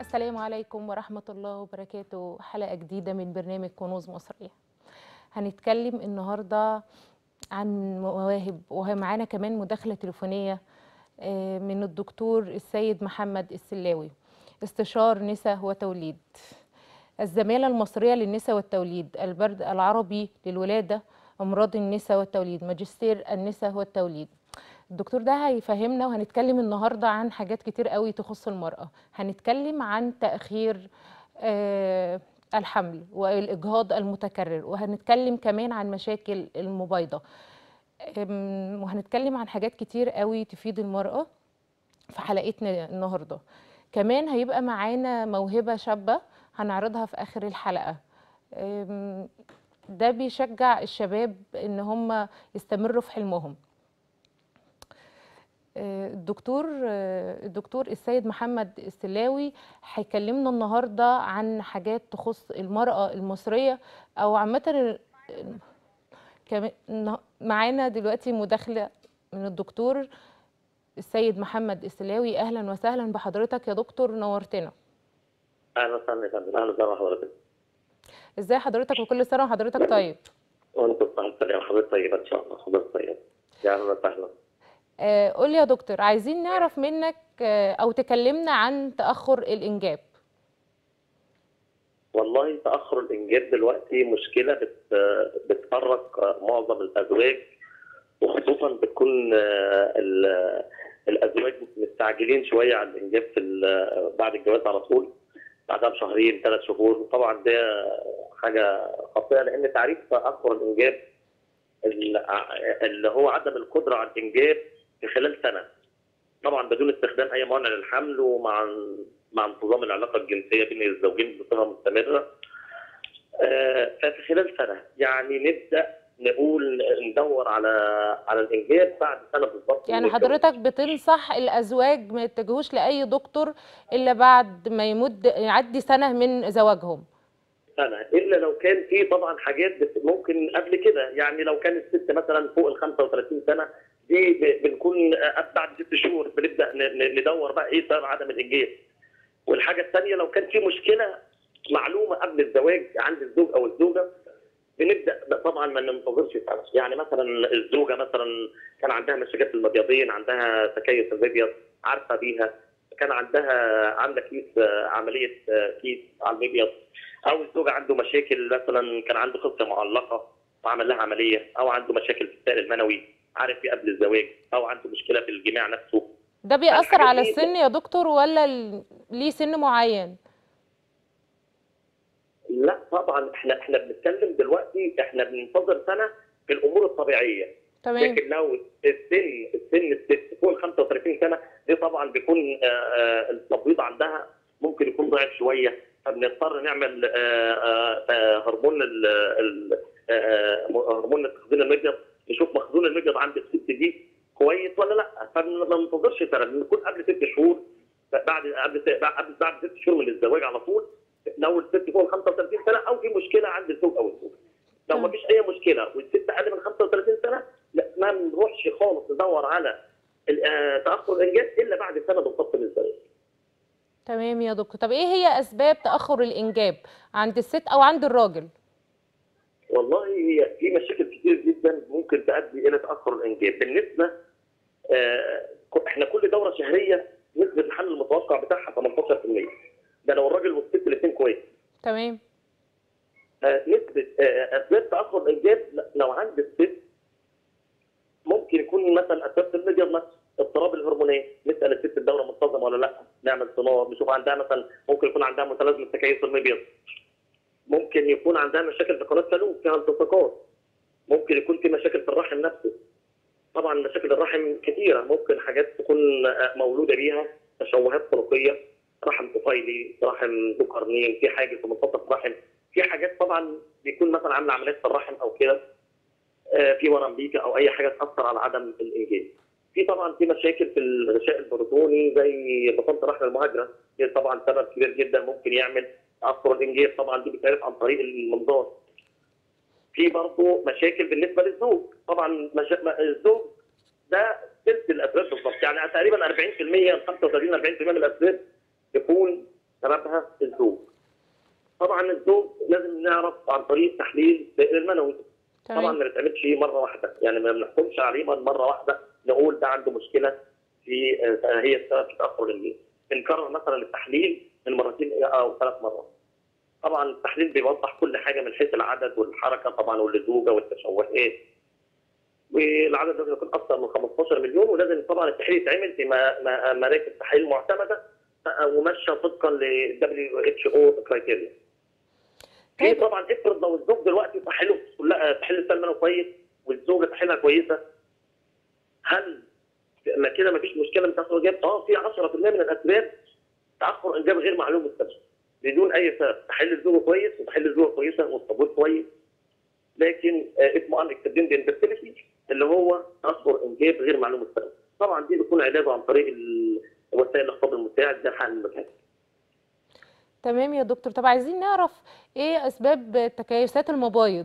السلام عليكم ورحمة الله وبركاته حلقة جديدة من برنامج كنوز مصرية هنتكلم النهاردة عن مواهب وهي معانا كمان مداخلة تليفونية آه، من الدكتور السيد محمد السلاوي استشار نساء وتوليد الزمالة المصرية للنساء والتوليد البرد العربي للولادة أمراض النساء والتوليد ماجستير النساء والتوليد الدكتور ده هيفهمنا وهنتكلم النهارده عن حاجات كتير قوي تخص المرأة هنتكلم عن تأخير آه، الحمل والإجهاض المتكرر وهنتكلم كمان عن مشاكل المبايضة أم، وهنتكلم عن حاجات كتير قوي تفيد المرأة في حلقتنا النهارده كمان هيبقى معانا موهبة شابة هنعرضها في آخر الحلقة أم، ده بيشجع الشباب إن هم يستمروا في حلمهم آه، الدكتور آه، الدكتور السيد محمد السلاوي هيكلمنا النهارده عن حاجات تخص المرأة المصرية أو عامة ال- كمان النه- معانا دلوقتي مداخلة من الدكتور السيد محمد السلاوي أهلا وسهلا بحضرتك يا دكتور نورتنا اهلا وسهلا يا فندم اهلا وسهلا حضرتك ازاي حضرتك وكل سنة وحضرتك طيب وانتم بصحة السلامة حضرتك طيبة ان شاء الله حضرتك طيبة يا اهلا وسهلا آه، قول لي يا دكتور عايزين نعرف منك آه، أو تكلمنا عن تأخر الإنجاب والله تاخر الانجاب دلوقتي مشكله بت بتفرق معظم الازواج وخصوصا بتكون آه، ال- الازواج مستعجلين شويه على الانجاب في ال- بعد الجواز على طول بعدها بشهرين ثلاث شهور طبعا ده حاجه خطيره لان تعريف تاخر الانجاب ال- اللي هو عدم القدره على الانجاب في خلال سنه طبعا بدون استخدام اي موانع للحمل ومع مع انتظام العلاقه الجنسيه بين الزوجين بصفه مستمره آه، ففي خلال سنه يعني نبدا نقول ندور على على الانجاب بعد سنه بالظبط يعني من الجواز. حضرتك بتنصح الازواج ما يتجهوش لاي دكتور الا بعد ما يمد يعدي سنه من زواجهم سنه الا لو كان في طبعا حاجات بت- ممكن قبل كده يعني لو كانت الست مثلا فوق ال 35 سنه دي ب- بنكون آه، بعد ست شهور بنبدا ن- ن- ندور بقى ايه سبب عدم الانجاب والحاجه الثانيه لو كان في مشكله معلومه قبل الزواج عند الزوج او الزوجه بنبدا بقى طبعا ما ننتظرش سنه يعني مثلا الزوجه مثلا كان عندها مشاكل في المبيضين عندها تكيس المبيض عارفه بيها كان عندها عامله كيس آه، عمليه آه، كيس على المبيض او الزوج عنده مشاكل مثلا كان عنده خصيه معلقه وعمل لها عمليه او عنده مشاكل في السائل المنوي عارف ايه قبل الزواج او عنده مشكله في الجماع نفسه ده بيأثر الحاجات على دي- السن يا دكتور ولا ال- ليه سن معين لا طبعا احنا احنا بنتكلم دلوقتي احنا بننتظر سنه في الامور الطبيعيه تمام لكن لو السن السن الست فوق ال 35 سنه دي طبعا بيكون آه، آه، التبويض عندها ممكن يكون ضعيف شويه فبنضطر نعمل آه، آه، آه، هرمون ال- ال- آه، آه، هرمون تخزين المبيض نشوف مخزون المبيض عند الست دي كويس ولا لا فما بننتظرش سنه بنكون قبل ست شهور بعد قبل بعد بعد ست شهور من الزواج على طول لو الست فوق ال 35 سنه او في مشكله عند الزوج او الزوجه لو تمام. ما فيش اي مشكله والست اقل من 35 سنه لا ما نروحش خالص ندور على ال- آه، تاخر الانجاب الا بعد سنه بالضبط من الزواج تمام يا دكتور طب ايه هي اسباب تأخر الانجاب عند الست او عند الراجل والله هي في مشاكل كتير جدا ممكن تؤدي الى تاخر الانجاب بالنسبه آه احنا كل دوره شهريه نسبه الحمل المتوقع بتاعها 18% ده لو الراجل والست الاثنين كويس تمام آه، نسبة آه، أسباب تأخر الإنجاب لو عند الست ممكن يكون مثلا أسباب المبيض مثلا اضطراب الهرمونات نسأل الست الدورة منتظمة ولا لا نعمل سونار نشوف عندها مثلا ممكن يكون عندها متلازمة تكيس المبيض ممكن يكون عندها مشاكل في قناة فالوب فيها التصاقات ممكن يكون في مشاكل في الرحم نفسه طبعا مشاكل الرحم كثيرة ممكن حاجات تكون آه، مولودة بيها تشوهات خلقية رحم طفيلي رحم ذو قرنين في حاجة في منتصف الرحم في حاجات طبعا بيكون مثلا عامله عمليات في الرحم او كده آه، في ورم بيكا او اي حاجه تاثر على عدم الانجاب. في طبعا في مشاكل في الغشاء البروتوني زي بطانه الرحم المهاجره دي طبعا سبب كبير جدا ممكن يعمل تاثر الانجاب طبعا دي بتعرف عن طريق المنظار. في برضه مشاكل بالنسبه للزوج طبعا مشا... ما- الزوج ده ثلث الاسباب بالظبط يعني تقريبا 40% 35 40% من الاسباب يكون سببها الزوج. طبعا الزوج لازم نعرف عن طريق تحليل السائل المنوي. طبعا تمام ما نتعملش مره واحده يعني ما بنحكمش عليه من مره واحده نقول ده عنده مشكله في آه، هي السبب في تاخر الليل بنكرر مثلا التحليل من مرتين او ثلاث مرات طبعا التحليل بيوضح كل حاجه من حيث العدد والحركه طبعا واللزوجه والتشوهات والعدد لازم يكون اكثر من 15 مليون ولازم طبعا التحليل يتعمل في ما- ما- مراكز تحليل معتمده آه، وماشيه طبقا ل WHO كرايتيريا في طيب. طبعا افرض لو الزوج دلوقتي تحليله كلها تحليل السلمانه كويس والزوجه تحليلها كويسه هل ما كده مفيش مشكله من تاخر انجاب؟ اه في 10% من الاسباب تاخر انجاب غير معلوم السبب بدون اي سبب تحليل الزوجه كويس وتحليل الزوجه كويسه والطابور كويس لكن آه اسمه ان اكسبتند انفيرتيليتي اللي هو تاخر انجاب غير معلوم السبب طبعا دي بيكون علاجه عن طريق ال- وسائل الاخطاب المساعد ده حل المكان تمام يا دكتور طب عايزين نعرف ايه اسباب تكيسات المبايض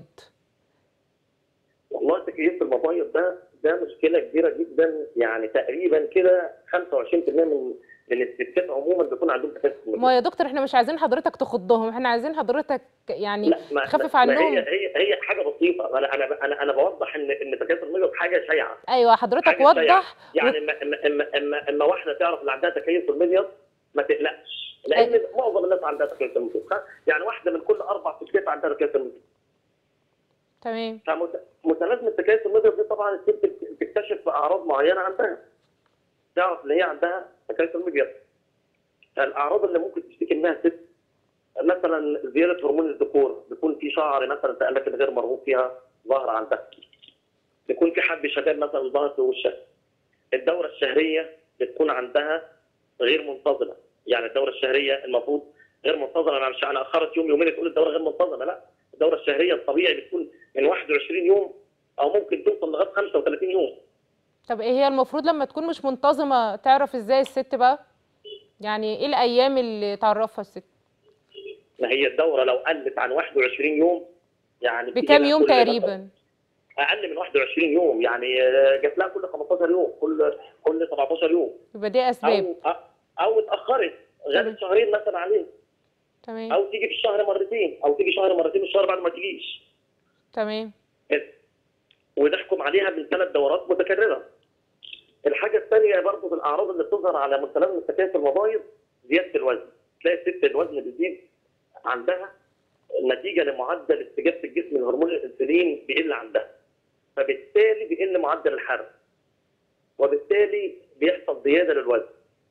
والله تكييف المبايض ده ده مشكله كبيره جدا يعني تقريبا كده 25% من من الستات عموما بيكون عندهم تكيف المبايض ما يا دكتور احنا مش عايزين حضرتك تخضهم احنا عايزين حضرتك يعني لا ما تخفف ما- ما عنهم. هي هي هي حاجه بسيطه انا انا انا انا بوضح ان ان تكيف المبايض حاجه شائعه ايوه حضرتك حاجة وضح يعني اما اما اما اما, أما واحده تعرف ان عندها تكيف المبيض ما تقلقش لان معظم الناس عندها تكيف المبيض يعني واحده من كل اربع ستات عندها تكيف المبيض تمام فمتلازمه تكيس المبيض دي طبعا الست بتكتشف اعراض معينه عندها تعرف ان هي عندها تكيس المبيض الاعراض اللي ممكن تشتكي منها الست مثلا زياده هرمون الذكور بيكون في شعر مثلا في اماكن غير مرغوب فيها ظاهر عندها بيكون في حب شباب مثلا ظاهر في وشها الدوره الشهريه بتكون عندها غير منتظمه يعني الدوره الشهريه المفروض غير منتظمه انا مش انا اخرت يوم يومين تقول الدوره غير منتظمه لا الدوره الشهريه الطبيعي بتكون من 21 يوم او ممكن توصل لغايه 35 يوم طب ايه هي المفروض لما تكون مش منتظمه تعرف ازاي الست بقى يعني ايه الايام اللي تعرفها الست ما هي الدوره لو قلت عن 21 يوم يعني بتيجي بكام لها يوم كل مثلاً تقريبا اقل من 21 يوم يعني آه، جات لها كل 15 يوم كل كل 17 يوم يبقى دي اسباب او او اتاخرت تمام. غابت شهرين مثلا عليه تمام او تيجي في الشهر مرتين او تيجي شهر مرتين الشهر بعد ما تجيش تمام ونحكم عليها من ثلاث دورات متكرره. الحاجه الثانيه برضه في الاعراض اللي بتظهر على متلازمه تكيف المبايض زياده الوزن، تلاقي الست الوزن بيزيد عندها نتيجه لمعدل استجابه الجسم لهرمون الانسولين بيقل عندها. فبالتالي بيقل معدل الحرق. وبالتالي بيحصل زياده للوزن.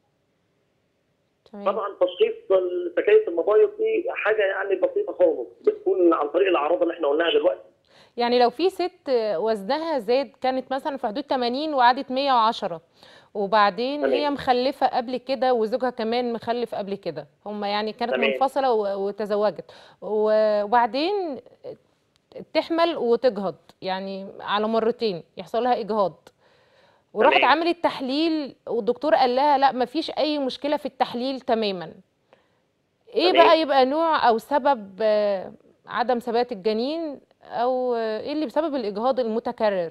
تمام طبعا تشخيص تكيف المبايض دي حاجه يعني بسيطه خالص بتكون عن طريق الاعراض اللي احنا قلناها دلوقتي. يعني لو في ست وزنها زاد كانت مثلا في حدود 80 وقعدت 110 وبعدين تمام. هي مخلفه قبل كده وزوجها كمان مخلف قبل كده هم يعني كانت تمام. منفصله و- وتزوجت وبعدين تحمل وتجهض يعني على مرتين يحصل لها اجهاض وراحت تمام. عملت تحليل والدكتور قال لها لا مفيش اي مشكله في التحليل تماما ايه تمام. بقى يبقى نوع او سبب آه، عدم ثبات الجنين او آه، ايه اللي بسبب الاجهاض المتكرر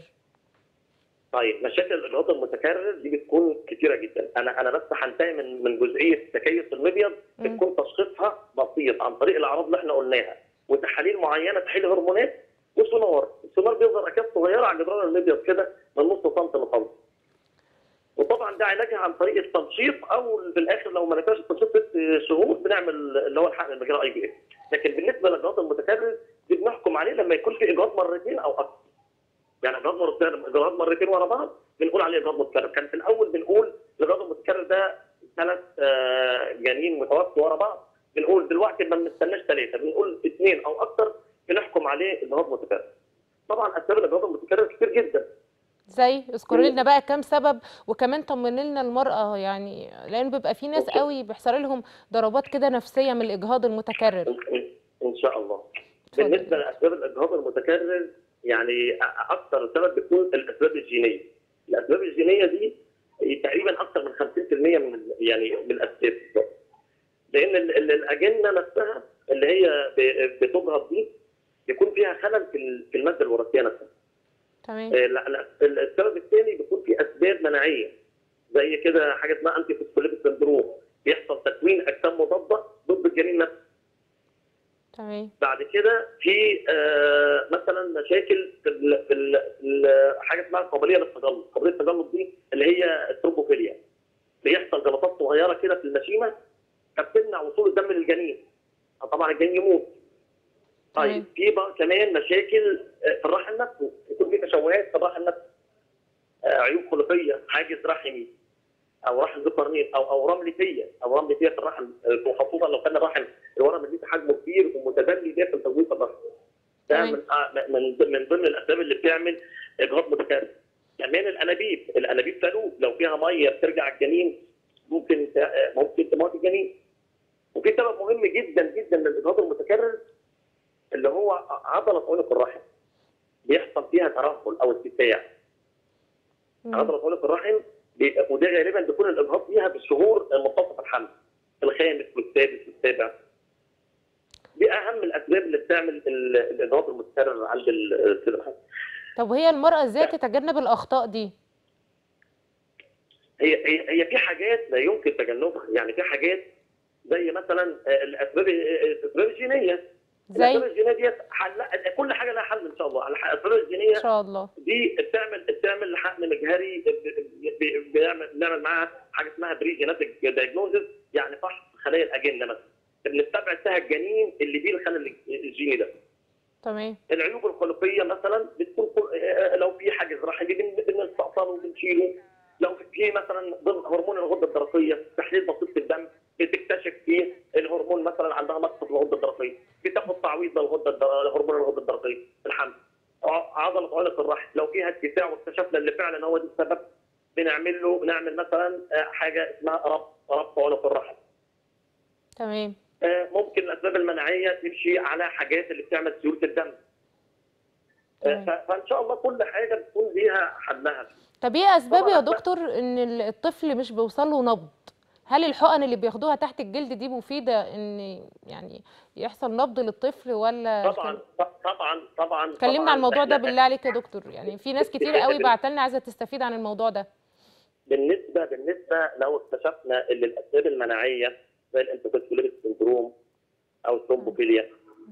طيب مشاكل الاجهاض المتكرر دي بتكون كتيره جدا انا انا بس هنتهي من من جزئيه تكيس المبيض مم. بتكون تشخيصها بسيط عن طريق الاعراض اللي احنا قلناها وتحاليل معينه تحليل هرمونات وسونار السونار بيظهر اكياس صغيره على جدران المبيض كده من نص سم لسم وطبعا ده علاجها عن طريق التنشيط او في الاخر لو ما نفعش التنشيط ست شهور بنعمل اللي هو الحقن المجرى اي بي اس لكن بالنسبه للاجهاض المتكرر دي بنحكم عليه لما يكون في اجهاض مرتين او اكثر يعني اجهاض مرتين اجهاض مرتين ورا بعض بنقول عليه اجهاض متكرر كان في الاول بنقول الاجهاض المتكرر ده ثلاث آه، جنين متوافق ورا بعض بنقول دلوقتي ما بنستناش ثلاثه بنقول اثنين او اكثر بنحكم عليه اجهاض متكرر طبعا اسباب الاجهاض المتكرر كتير جدا زي اذكري لنا بقى كام سبب وكمان طمني لنا المراه يعني لان بيبقى في ناس أوكي. قوي بيحصل لهم ضربات كده نفسيه من الاجهاض المتكرر إن- إن- ان شاء الله اتفضل. بالنسبه لاسباب الاجهاض المتكرر يعني أ- اكثر سبب بيكون الاسباب الجينيه. الاسباب الجينيه دي تقريبا اكثر من 50% من يعني من الاسباب بالظبط. لان ال- ال- الاجنه نفسها اللي هي ب- بتجهض دي بيكون فيها خلل في ال- في الماده الوراثيه نفسها. تمام آه، لا- لا، السبب الثاني بيكون في اسباب مناعيه زي كده حاجه اسمها انتي فوسفوليبيد سندروم بيحصل تكوين اجسام مضاده ضد تمام بعد كده في آه، مثلا مشاكل في ال في, ال في ال حاجه اسمها قابليه للتجلط، قابليه التجلط دي اللي هي الترومبوفيليا. بيحصل جلطات صغيره كده في المشيمه فبتمنع وصول الدم للجنين. طبعا الجنين يموت. طيب تمام. في بقى كمان مشاكل آه، في الرحم نفسه، يكون في تشوهات في الرحم نفسه. آه، عيوب خلقيه، حاجز رحمي او رحم ذو قرنين او او رملتيه او رملتيه في الرحم آه، وخصوصا لو كان الرحم الورم اللي حجمه كبير ومتدلي داخل تجويف الرحم. ده تمام. من آه، من ضمن- من ضمن الاسباب اللي بتعمل اجهاض متكرر. كمان الانابيب، الانابيب فالوب لو فيها ميه بترجع الجنين ممكن ت- آه، ممكن تموت الجنين. وفي سبب مهم جدا جدا للاجهاض المتكرر اللي هو عضله عنق الرحم. بيحصل فيها ترهل او اتساع. مم. عضله عنق الرحم بي- وده غالبا بيكون الاجهاض فيها في الشهور منتصف الحمل في الخامس والسادس والسابع دي اهم الاسباب اللي بتعمل ال- الاجهاض المتكرر عند ال- السيد الحمل طب وهي المرأة ازاي تتجنب الأخطاء دي؟ هي هي هي في حاجات لا يمكن تجنبها يعني في حاجات زي مثلا آه، الاسباب الاسباب الجينيه زي الاسباب الجينيه ديت حل كل حاجه لها حل ان شاء الله الاسباب الجينيه إن شاء الله دي بتعمل بتعمل حقن مجهري ب- ب- بنعمل بنعمل معاها حاجه اسمها بري جيناتيك دايجنوزز يعني فحص خلايا الاجنه مثلا بنستبعد فيها الجنين اللي فيه الخلل الجيني ده تمام العيوب الخلقيه مثلا بتكون كل- آه، لو في حاجز رحمي بن- بنستأصله وبنشيله لو في مثلا ضمن هرمون الغده الدرقيه تحليل بسيط في الدم بتكتشف فيه الهرمون مثلا عندها نقص في الغده الدرقيه بتاخد تعويض للغده الدر- هرمون الغده الدرقيه في الحمل ع- عضله عنق الرحم لو فيها اتساع واكتشفنا اللي فعلا هو ده السبب بنعمل له نعمل مثلا آه، حاجه اسمها ربط ربط عنق الرحم تمام آه، ممكن الاسباب المناعيه تمشي على حاجات اللي بتعمل سيوله الدم آه، تمام. ف- فان شاء الله كل حاجه بتكون ليها حلها طب ايه أسباب يا طبعاً لا. دكتور إن ال- الطفل مش بيوصل له نبض؟ هل الحقن اللي بياخدوها تحت الجلد دي مفيدة إن يعني يحصل نبض للطفل ولا طبعا طبعا طبعا كلمنا طبعاً عن الموضوع ده إحنا- بالله عليك يا دكتور يعني في ناس كتير قوي بعتلنا عايزة تستفيد عن الموضوع ده بالنسبه بالنسبه لو اكتشفنا ان الاسباب المناعيه زي الانتوكسكوليبس سندروم او الثرومبوفيليا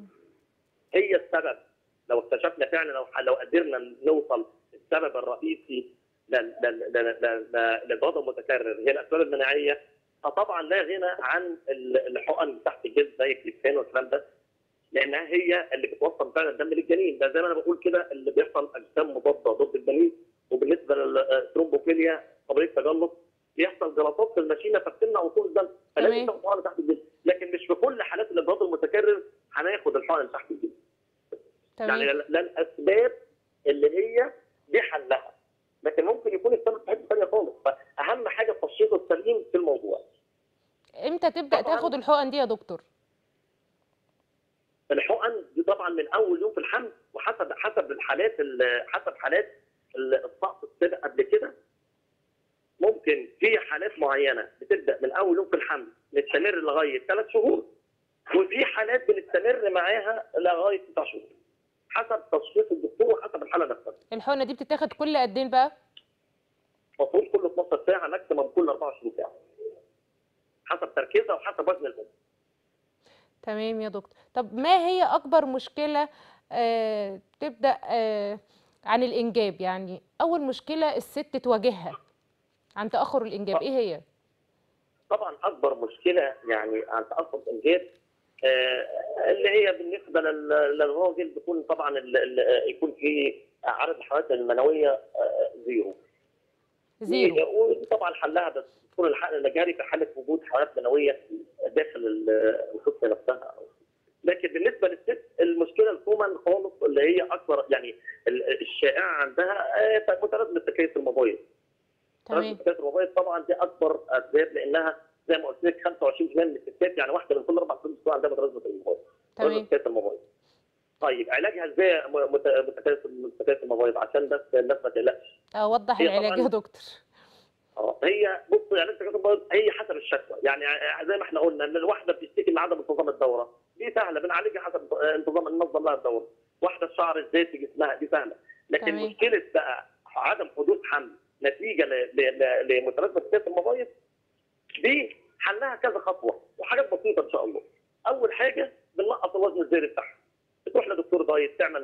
هي السبب لو اكتشفنا فعلا لو لو قدرنا نوصل السبب الرئيسي لل- لل- لل- لل- للغضب المتكرر هي الاسباب المناعيه فطبعا لا غنى عن ال- الحقن تحت الجلد زي الكليبسان والكلام ده لانها هي اللي بتوصل فعلا الدم للجنين ده زي ما انا بقول كده اللي بيحصل اجسام مضاده ضد الجنين وبالنسبه للثرومبوفيليا قابليه التجلط بيحصل جلطات في الماشينه فبتمنع وصول الدم فلازم تمام. تاخد حقن تحت الجلد لكن مش في كل حالات الاجهاض المتكرر هناخد الحقن تحت الجلد يعني تمام لا لا الاسباب اللي هي دي حلها لكن ممكن يكون السبب في حته ثانيه خالص فاهم حاجه التشخيص السليم في الموضوع امتى تبدأ طبعاً. تاخد الحقن دي يا دكتور؟ الحقن دي طبعا من اول يوم في الحمل وحسب حسب الحالات ال- حسب حالات ال- السقط السابق قبل كده ممكن في حالات معينه بتبدا من اول يوم في الحمل نستمر لغايه ثلاث شهور وفي حالات بنستمر معاها لغايه تسع شهور حسب تشخيص الدكتور وحسب الحاله نفسها الحقنة دي بتتاخد كل قد ايه بقى؟ المفروض كل 12 ساعه ماكسيمم كل 24 ساعه حسب تركيزها وحسب وزن الام تمام يا دكتور طب ما هي اكبر مشكله آه تبدا آه عن الانجاب يعني اول مشكله الست تواجهها عن تاخر الانجاب ايه هي طبعا اكبر مشكله يعني عن تاثر الانجاب آه، اللي هي بالنسبه لل- للراجل بيكون طبعا ال- ال- يكون في عدد الحالات المنويه آه، زيرو زيرو وطبعا حلها بس تكون الحقن المجاري في حاله وجود حالات منويه داخل ال- الخصيه نفسها لكن بالنسبه للست المشكله الكومن خالص اللي هي اكبر يعني ال- الشائعه عندها آه، متلازمه تكيس الموبايل تمام الستات الموبايل طبعا دي اكبر اسباب لانها زي ما قلت لك 25% من الستات يعني واحده من كل اربع ستات بتكون عندها متلازمه الموبايل تمام متلازمه الموبايل طيب علاجها ازاي م- مت- متكيس متكيس الموبايل عشان بس الناس ما تقلقش اوضح هي العلاج طبعاً- يا دكتور اه هي بص يعني متكيس الموبايل هي حسب الشكوى يعني زي ما احنا قلنا ان الواحده بتشتكي من عدم انتظام الدوره دي سهله بنعالجها حسب انتظام ننظم لها الدوره واحده الشعر الزيتي جسمها دي سهله لكن تمام. مشكله بقى عدم حدوث حمل نتيجه ل- ل- ل- لمتلازمه تكيس الموبايل دي حلها كذا خطوه وحاجات بسيطه ان شاء الله. اول حاجه بننقص الوزن الزايد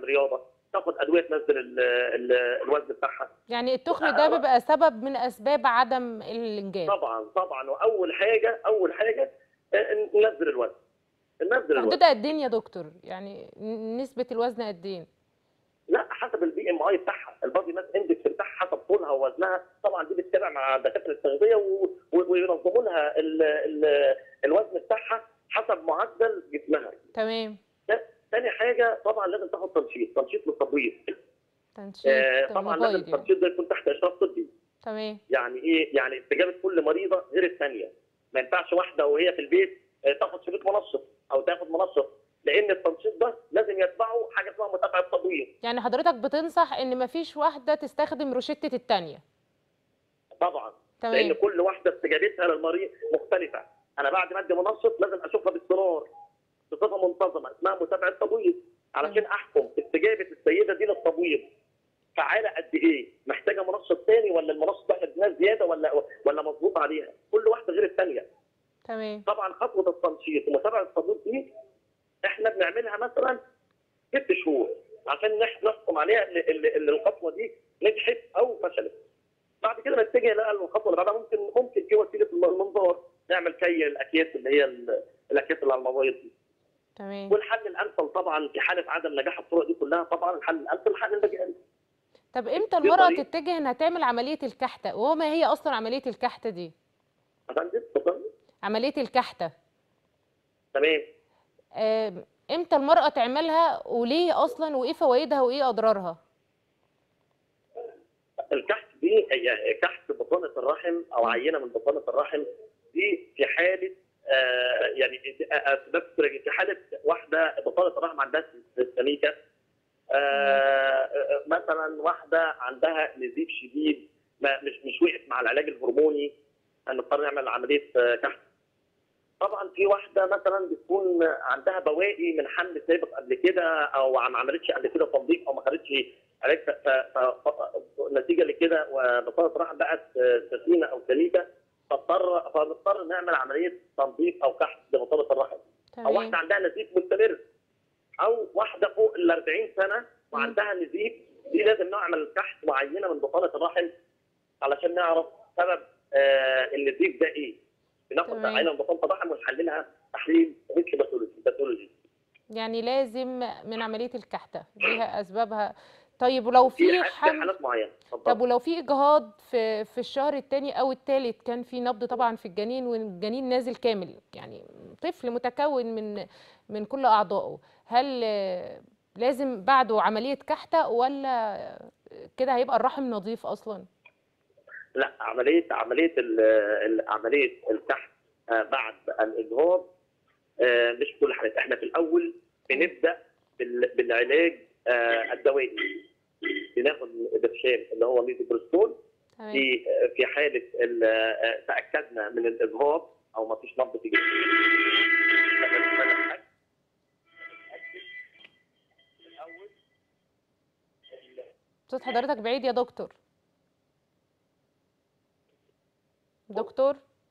رياضه تاخد ادويه تنزل ال- ال- الوزن بتاعها يعني التخن ده بيبقى سبب من اسباب عدم الانجاب طبعا طبعا واول حاجه اول حاجه آه، ننزل الوزن ننزل الوزن حدودها قد ايه يا دكتور يعني ن- نسبه الوزن قد ايه لا حسب البي ام اي بتاعها البادي ماس اندكس بتاعها حسب طولها ووزنها طبعا دي بتتابع مع دكاتره التغذيه و- و- وينظموا لها ال- ال- الوزن بتاعها حسب معدل جسمها تمام ثاني حاجه طبعا لازم تاخد تنشيط تنشيط للتبويض تنشيط آه، طبعا لازم المبايض يعني. التنشيط ده يكون تحت اشراف طبي تمام يعني ايه يعني استجابه كل مريضه غير الثانيه ما ينفعش واحده وهي في البيت آه، تاخد شريط منشط او تاخد منشط لان التنشيط ده لازم يتبعه حاجه اسمها متابعه تبويض يعني حضرتك بتنصح ان مفيش واحده تستخدم روشته التانية طبعا لان تمام كل واحده استجابتها للمريض مختلفه انا بعد ما ادي منشط لازم اشوفها باستمرار بصفه منتظمه اسمها متابعه تبويض علشان احكم استجابه السيده دي للتبويض فعاله قد ايه محتاجه منشط تاني ولا المنشط ده احنا اديناه زياده ولا ولا مظبوط عليها كل واحده غير الثانيه تمام طبعا خطوه التنشيط ومتابعه التبويض دي احنا بنعملها مثلا ست شهور عشان نح- نحكم عليها ان ان- ان الخطوه دي نجحت او فشلت. بعد كده نتجه بقى للخطوه اللي بعدها ممكن ممكن في وسيله المنظار نعمل كي الاكياس اللي هي ال- الاكياس اللي على المبايض دي. تمام والحل الامثل طبعا في حاله عدم نجاح الطرق دي كلها طبعا الحل الامثل الحل المجاني. طب امتى المراه طريق- تتجه انها تعمل عمليه الكحته وما هي اصلا عمليه الكحته دي عشان دي اتفضل. عمليه الكحته تمام آم، امتى المراه تعملها وليه اصلا وايه فوائدها وايه اضرارها الكحت دي هي كحت بطانه الرحم او عينه من بطانه الرحم دي في حاله آه يعني دي- آه، اسباب كتيرة. في حاله واحده بطانه الرحم عندها سميكه آه آه، مثلا واحده عندها نزيف شديد ما مش مش وقف مع العلاج الهرموني هنضطر نعمل عمليه آه، كحت طبعا في واحده مثلا بتكون عندها بواقي من حمل سابق قبل كده او ما عملتش قبل كده تنظيف او ما خدتش علاج ف- ف- ف- نتيجه لكده وبطانه الرحم بقت سخينه او سميكه فاضطر فنضطر نعمل عمليه تنظيف او كحت لبطانه الرحم او تمام واحده عندها نزيف مستمر او واحده فوق ال 40 سنه وعندها نزيف دي لازم نعمل كحت معينه من بطانه الرحم علشان نعرف سبب آه النزيف ده ايه بناخد تمام. عينه من بطانه الرحم ونحللها تحليل مثل باثولوجي باثولوجي يعني لازم من عمليه الكحته ليها اسبابها طيب ولو في في ح- في حمل حالات معينه اتفضل. طب ولو في اجهاض في في الشهر الثاني او الثالث كان في نبض طبعا في الجنين والجنين نازل كامل يعني طفل متكون من من كل اعضائه هل آه، لازم بعده عمليه كحته ولا آه، كده هيبقى الرحم نظيف اصلا لا عمليه عمليه ال- ال- عمليه الكحت آه، بعد الاجهاض آه، مش كل حالات احنا في الاول بنبدا بال- بالعلاج آه، الدوائي بناخد برشام اللي هو ميزوبروستول تمام في في حاله ال- آه، تاكدنا من الاجهاض او ما فيش نبض في جسمه فنتأكد- نتأكد الأول صوت حضرتك بعيد يا دكتور دكتور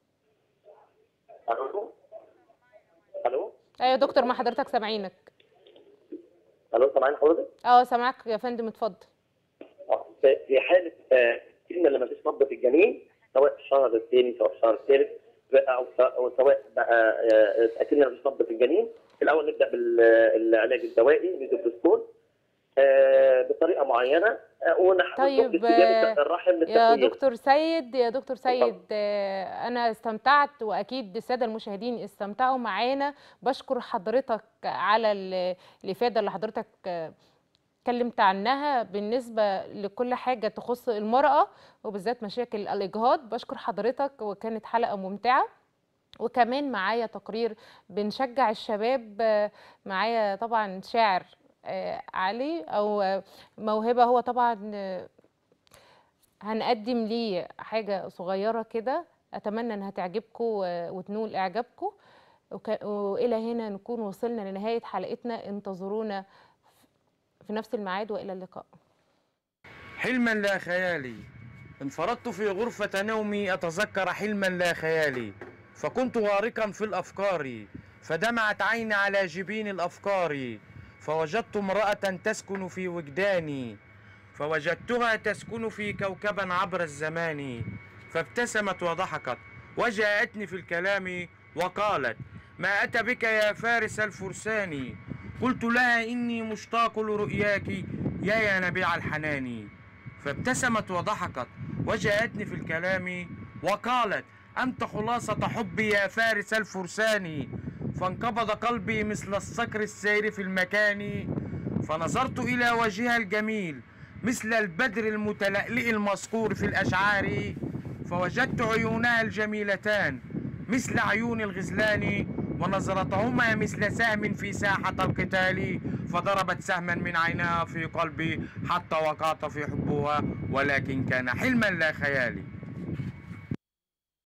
الو الو ايوه يا دكتور ما حضرتك سامعينك الو سامعين حضرتك؟ اه سامعك يا فندم اتفضل آه، في في حاله آه، ان لما فيش نبض في الجنين سواء في الشهر الثاني سواء في الشهر الثالث او أو سواء بقى آه، اتاكدنا ان مفيش نبض في الجنين في الاول نبدا بالعلاج الدوائي ميزوبروستول آه، بطريقه معينه آه، ونح- طيب، ونشوف استجابه آه، الرحم يا للتغيير دكتور سيد يا دكتور سيد آه، انا استمتعت واكيد الساده المشاهدين استمتعوا معانا بشكر حضرتك على ال- الافاده اللي حضرتك آه، اتكلمت عنها بالنسبه لكل حاجه تخص المراه وبالذات مشاكل الاجهاض بشكر حضرتك وكانت حلقه ممتعه وكمان معايا تقرير بنشجع الشباب آه، معايا طبعا شاعر آه، علي او آه، موهبه هو طبعا آه، هنقدم ليه حاجة صغيرة كده أتمنى إنها تعجبكم و- وتنول إعجابكم وك- وإلى هنا نكون وصلنا لنهاية حلقتنا انتظرونا في نفس الميعاد وإلى اللقاء حلما لا خيالي انفردت في غرفة نومي أتذكر حلما لا خيالي فكنت غارقا في الأفكار فدمعت عيني على جبين الأفكار فوجدت امرأة تسكن في وجداني فوجدتها تسكن في كوكبا عبر الزمان فابتسمت وضحكت وجاءتني في الكلام وقالت ما أتى بك يا فارس الفرسان قلت لها إني مشتاق لرؤياك يا يا نبيع الحنان فابتسمت وضحكت وجاءتني في الكلام وقالت أنت خلاصة حبي يا فارس الفرسان فانقبض قلبي مثل الصقر السير في المكان فنظرت إلى وجهها الجميل مثل البدر المتلألئ المذكور في الأشعار فوجدت عيونها الجميلتان مثل عيون الغزلان ونظرتهما مثل سهم في ساحة القتال فضربت سهما من عينها في قلبي حتى وقعت في حبها ولكن كان حلما لا خيالي